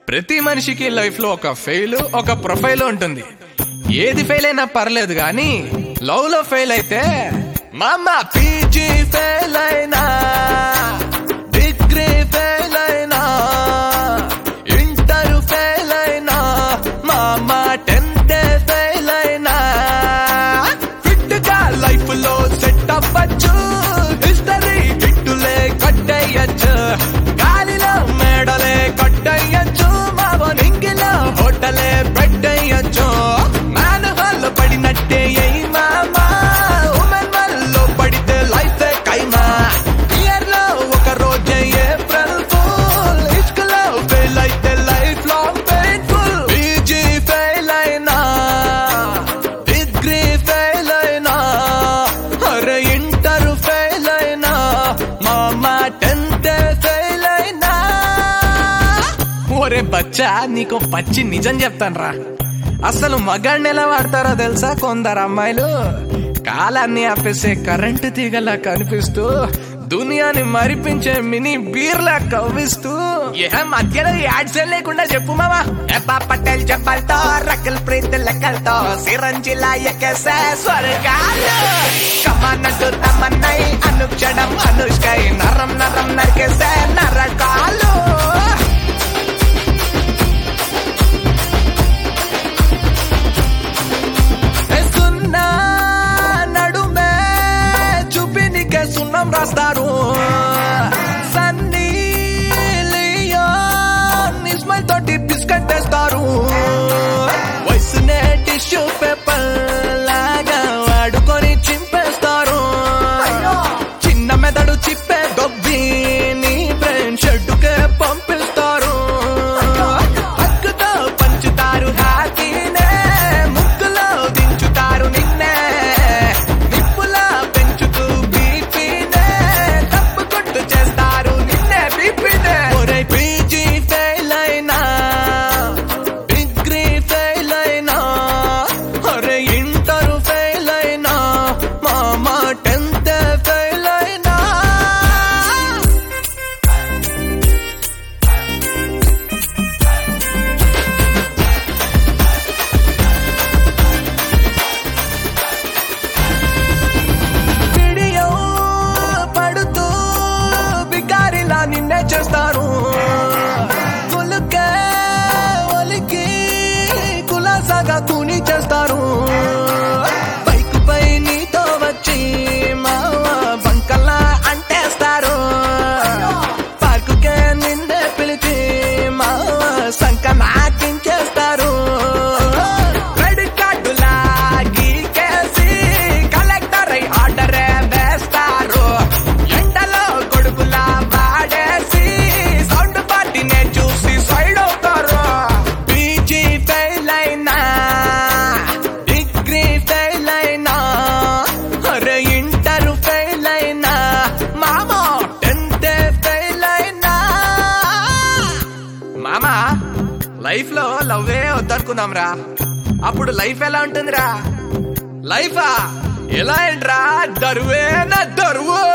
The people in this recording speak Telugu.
ప్రతి మనిషికి లైఫ్ లో ఒక ఫెయిల్ ఒక ప్రొఫైల్ ఉంటుంది ఏది ఫెయిల్ అయినా పర్లేదు కానీ లవ్ లో ఫెయిల్ అయితే మామ పీజీ ఫెయిల్ అయినా డిగ్రీ ఫెయిల్ అయినా ఇంటర్ ఫెయిల్ అయినా మామ టెన్త్ ఫెయిల్ అయినా ఫిట్ గా లైఫ్ లో సెట్ అవ్వచ్చు హిస్టరీ ఫిట్టులే కట్టేయచ్చు గాలిలో మేడలే కట్టేయచ్చు మావ నింగిలో హోటలే పెట్టేయచ్చు మ్యాన్ హాల్ పడినట్టే ఎయ్ మామా ఉమెన్ వల్లో పడితే లైఫ్ కైమా ఇయర్ లో ఒక రోజే ఏప్రిల్ ఫుల్ ఇష్క్ లో ఫెయిల్ అయితే life long painful P G fail అయినా డిగ్రీ ఫెయిల్ అయినా అరే ఇంటర్ ఫెయిల్ అయినా మామ టెన్త్ ఫెయిల్ అయినా ఒరే బచ్చా నీకు పచ్చి నిజం చెప్తాను రా అసలు మగాడిని ఎలా వాడతారో తెలుసా కొందరు అమ్మాయిలు కాలాన్ని ఆపేసే కరెంటు తీగలా కనిపిస్తూ దునియాని మరిపించే మినీ బీర్లా కవ్విస్తూ ఏ మధ్యలో యాడ్స్ లేకుండా చెప్పు మావా ఎప్పా పటేల్ చెప్పాలతో రకల్ ప్రీత్ లెక్కలతో సిరంజిలా ఎక్కేసే స్వర్గాలు కమానట్టు తమన్నై అనుక్షణం అనుష్కై నరం నరం నరికేసే నరకాలు ఏ సున్నా నడుమే చూపినికే సున్నం రాస్తారు సన్నీ లియోన్ ఇస్మాయిల్ తోటి బిస్కెట్ వేస్తారు వయసునే టిష్యూ పేపర్ లాగా వాడుకొని చింపేస్తారు చిన్న మెదడు చిప్పే దొబ్బి నీ బ్రెయిన్ షెడ్డుకే పంపిస్తారు హక్కుతో పంచుతారు హ్యాపీనే ముక్కులో దించుతారు నిన్నే నిప్పులా పెంచుతూ బీపీనే తప్పు కొట్టు చేస్తారు నిన్నే బీపీనే ఒరే పీజీ ఫెయిల్ అయినా డిగ్రీ ఫెయిల్ అయినా అరే ఇంటర్ ఫెయిల్ అయినా మామ టెన్త్ ఫెయిల్ అయినా వీడియో పడుతూ బికారిలా నిన్నే చేస్తారు కులుకే ఒలికి కులాసాగా కూని చేస్తారు బైక్ పై నీతో వచ్చి మావ బంకల్లా అంటేస్తారు పార్కుకే నిన్నే పిలిచి మావ సంక నాకించేస్తారు క్రెడిట్ కార్డులా గీకేసి కలెక్టర్ అయి ఆర్డరే వేస్తారు ఎండలో గొడుగులా వాడేసి సౌండ్ పార్టీనే చూసి సైడ్ అవుతారు పీజీ ఫెయిల్ అయినా డిగ్రీ ఫెయిల్ అయినా అరే ఇంటర్ ఫెయిల్ అయినా మామా టెన్త్ ఫెయిల్ అయినా మామా లైఫ్ లో లవ్వే వద్దనుకుందాం రా అప్పుడు లైఫ్ ఎలా ఉంటుందిరా లైఫా ఎలా ఏంట్రా దరువేనా దరువు